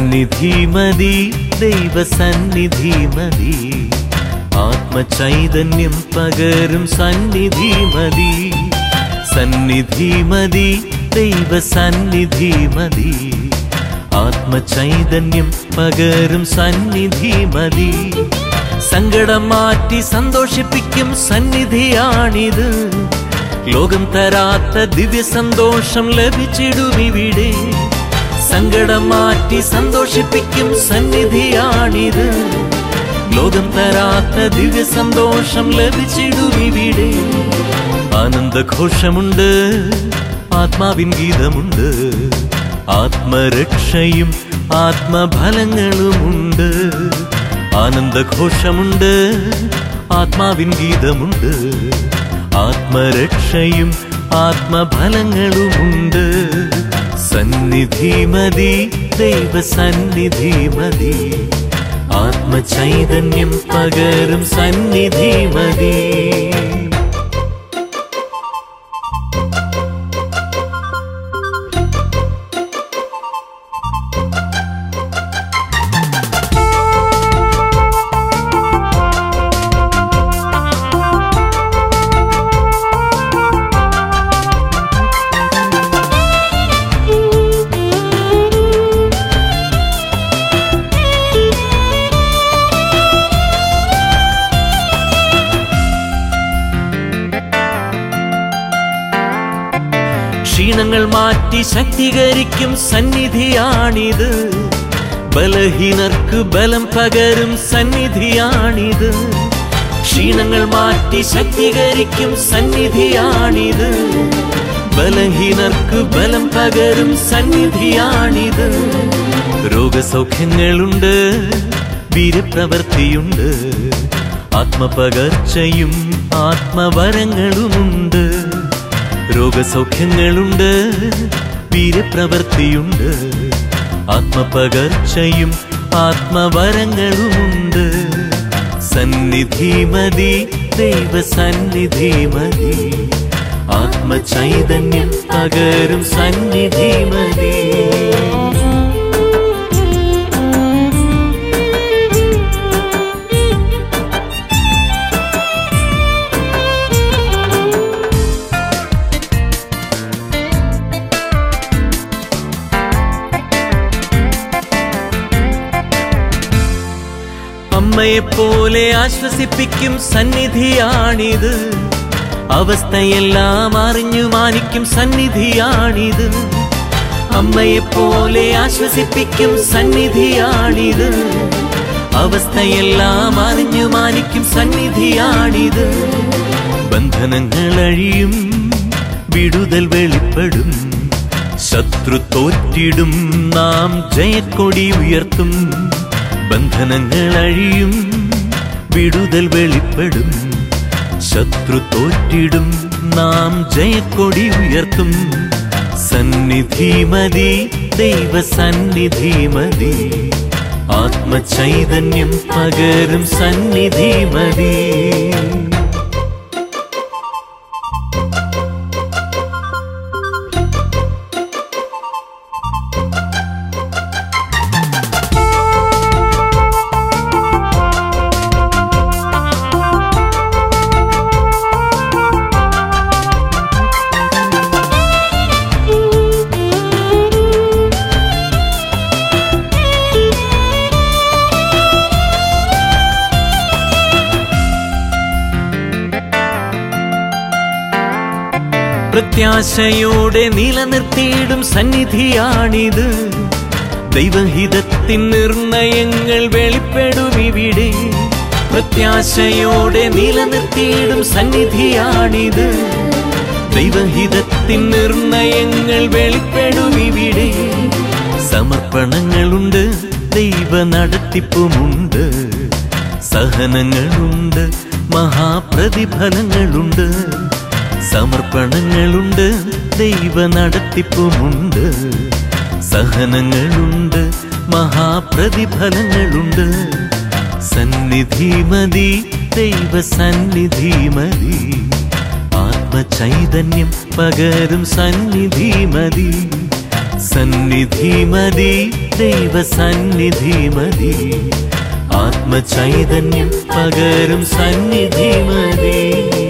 സന്നിധി മതി ദൈവ സന്നിധി മതി ആത്മചൈതന്യം പകരും സന്നിധി മതി സന്നിധി മതി ദൈവ സന്നിധി മതി ആത്മചൈതന്യം പകരും സന്നിധി മതി സങ്കടം മാറ്റി സന്തോഷിപ്പിക്കും സന്നിധിയാണിത് ലോകം തരാത്ത ദിവ്യ സന്തോഷം ലഭിച്ചിടുമിവിടെ സങ്കടം മാറ്റി സന്തോഷിപ്പിക്കും സന്നിധിയാണിത് ലോകം തരാത്ത ദിവ്യ സന്തോഷം ലഭിച്ചിടുമിവിടെ ആനന്ദഘോഷമുണ്ട് ആത്മാവിൻ ഗീതമുണ്ട് ആത്മരക്ഷയും ആത്മഫലങ്ങളുമുണ്ട് ആനന്ദഘോഷമുണ്ട് ആത്മാവിൻ ഗീതമുണ്ട് ആത്മരക്ഷയും ആത്മഫലങ്ങളുമുണ്ട് സന്നിധി മതി ദൈവ സന്നിധി മതി ആത്മചൈതന്യം പകരും സന്നിധി മതി ക്ഷീണങ്ങൾ മാറ്റി ശക്തീകരിക്കും സന്നിധിയാണിത് ബലഹീനർക്ക് ബലം പകരും സന്നിധിയാണിത് ക്ഷീണങ്ങൾ മാറ്റി ശക്തീകരിക്കും സന്നിധിയാണിത് ബലഹീനർക്ക് ബലം പകരും സന്നിധിയാണിത് രോഗസൗഖ്യങ്ങളുണ്ട് വീരപ്രവൃത്തിയുണ്ട് ആത്മപകർച്ചയും ആത്മവരങ്ങളുമുണ്ട് രോഗസൗഖ്യങ്ങളുണ്ട് വീരപ്രവൃത്തിയുണ്ട് ആത്മപകർച്ചയും ആത്മവരങ്ങളുമുണ്ട് സന്നിധി മതി ദൈവ സന്നിധി മതി ആത്മചൈതന്യം പകരും സന്നിധി മതി അമ്മയെപ്പോലെ ആശ്വസിപ്പിക്കും സന്നിധിയാണിത് അവസ്ഥയെല്ലാം അറിഞ്ഞു മാനിക്കും സന്നിധിയാണിത് അമ്മയെപ്പോലെ ആശ്വസിപ്പിക്കും സന്നിധിയാണിത് അവസ്ഥയെല്ലാം അറിഞ്ഞു മാനിക്കും സന്നിധിയാണിത് ബന്ധനങ്ങൾ അഴിയും വിടുതൽ വെളിപ്പെടും ശത്രു തോറ്റിടും നാം ജയക്കൊടി ഉയർത്തും ബന്ധനങ്ങൾ അഴിയും വിടുതൽ വെളിപ്പെടും ശത്രു തോറ്റിടും നാം ജയക്കൊടി ഉയർത്തും സന്നിധി മതി ദൈവ സന്നിധി മതി ആത്മചൈതന്യം പകരും സന്നിധി മതി പ്രത്യാശയോടെ നിലനിർത്തിയിടും സന്നിധിയാണിത് ദൈവഹിതത്തിൻ നിർണയങ്ങൾ വെളിപ്പെടും ഇവിടെ പ്രത്യാശയോടെ നിലനിർത്തിയിടും സന്നിധിയാണിത് ദൈവഹിതത്തിൻ നിർണയങ്ങൾ വെളിപ്പെടും ഇവിടെ സമർപ്പണങ്ങളുണ്ട് ദൈവ നടത്തിപ്പുമുണ്ട് സഹനങ്ങളുണ്ട് മഹാപ്രതിഫലങ്ങളുണ്ട് സമർപ്പണങ്ങളുണ്ട് ദൈവ നടത്തിപ്പുമുണ്ട് സഹനങ്ങളുണ്ട് മഹാപ്രതിഫലങ്ങളുണ്ട് സന്നിധി മതി ദൈവ സന്നിധി മതി ആത്മചൈതന്യം പകരും സന്നിധി മതി സന്നിധി മതി ദൈവ സന്നിധി മതി ആത്മചൈതന്യം പകരും സന്നിധി മതി